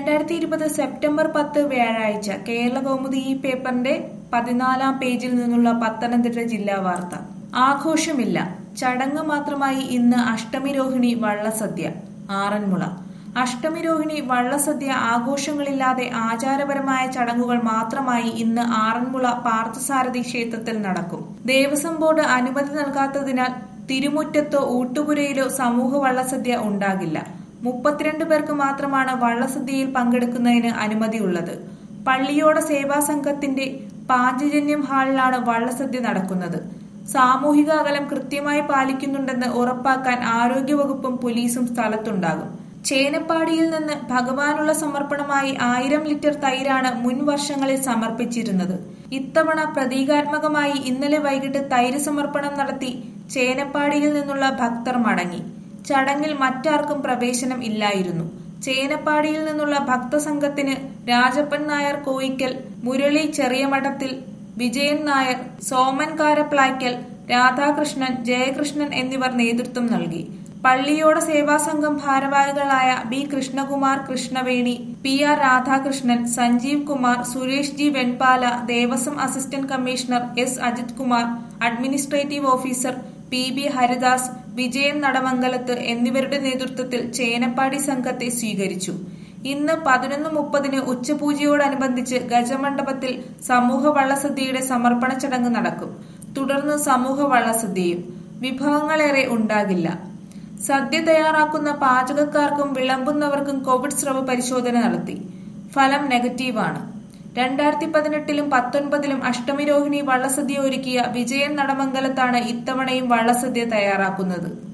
രണ്ടായിരത്തി ഇരുപത് സെപ്റ്റംബർ പത്ത് വ്യാഴാഴ്ച കേരള കൗമുദി ഈ പേപ്പറിന്റെ പതിനാലാം പേജിൽ നിന്നുള്ള പത്തനംതിട്ട ജില്ലാ വാർത്ത ആഘോഷമില്ല ചടങ്ങ് മാത്രമായി ഇന്ന് അഷ്ടമി രോഹിണി വള്ളസദ്യ ആറന്മുള അഷ്ടമി രോഹിണി വള്ളസദ്യ ആഘോഷങ്ങളില്ലാതെ ആചാരപരമായ ചടങ്ങുകൾ മാത്രമായി ഇന്ന് ആറന്മുള പാർത്ഥസാരഥി ക്ഷേത്രത്തിൽ നടക്കും ദേവസ്വം ബോർഡ് അനുമതി നൽകാത്തതിനാൽ തിരുമുറ്റത്തോ ഊട്ടുപുരയിലോ സമൂഹ വള്ളസദ്യ ഉണ്ടാകില്ല മുപ്പത്തിരണ്ട് പേർക്ക് മാത്രമാണ് വള്ളസദ്യയിൽ പങ്കെടുക്കുന്നതിന് അനുമതിയുള്ളത് പള്ളിയോട സേവാ സംഘത്തിന്റെ പാഞ്ചജന്യം ഹാളിലാണ് വള്ളസദ്യ നടക്കുന്നത് സാമൂഹിക അകലം കൃത്യമായി പാലിക്കുന്നുണ്ടെന്ന് ഉറപ്പാക്കാൻ ആരോഗ്യവകുപ്പും പോലീസും സ്ഥലത്തുണ്ടാകും ചേനപ്പാടിയിൽ നിന്ന് ഭഗവാനുള്ള സമർപ്പണമായി ആയിരം ലിറ്റർ തൈരാണ് മുൻ വർഷങ്ങളിൽ സമർപ്പിച്ചിരുന്നത് ഇത്തവണ പ്രതീകാത്മകമായി ഇന്നലെ വൈകിട്ട് തൈര് സമർപ്പണം നടത്തി ചേനപ്പാടിയിൽ നിന്നുള്ള ഭക്തർ മടങ്ങി ചടങ്ങിൽ മറ്റാർക്കും പ്രവേശനം ഇല്ലായിരുന്നു ചേനപ്പാടിയിൽ നിന്നുള്ള ഭക്തസംഘത്തിന് രാജപ്പൻ നായർ കോയിക്കൽ മുരളി ചെറിയമഠത്തിൽ വിജയൻ നായർ സോമൻ കാരപ്ലായ്ക്കൽ രാധാകൃഷ്ണൻ ജയകൃഷ്ണൻ എന്നിവർ നേതൃത്വം നൽകി പള്ളിയോട സേവാസംഘം ഭാരവാഹികളായ B Krishnakumar Krishnaveni P R Radhakrishnan Sanjeev Kumar Suresh G Venpala Devaswom assistant commissioner S Ajith Kumar administrative officer P B Haridas Vijayan Nadamangalathu എന്നിവരുടെ നേതൃത്വത്തിൽ ചേനപ്പാടി സംഘത്തെ സ്വീകരിച്ചു ഇന്ന് പതിനൊന്ന് മുപ്പതിന് ഉച്ചപൂജയോടനുബന്ധിച്ച് ഗജമണ്ഡപത്തിൽ സമൂഹ വള്ളസദ്യയുടെ സമർപ്പണ ചടങ്ങ് നടക്കും തുടർന്ന് സമൂഹ വള്ളസദ്യയും വിഭവങ്ങളേറെ ഉണ്ടാകില്ല സദ്യ തയ്യാറാക്കുന്ന പാചകക്കാർക്കും വിളമ്പുന്നവർക്കും കോവിഡ് സ്രവ പരിശോധന നടത്തി ഫലം നെഗറ്റീവാണ് രണ്ടായിരത്തി പതിനെട്ടിലും പത്തൊൻപതിലും അഷ്ടമി രോഹിണി വള്ളസദ്യ ഒരുക്കിയ വിജയൻ നടമംഗലത്താണ് ഇത്തവണയും വള്ളസദ്യ തയ്യാറാക്കുന്നത്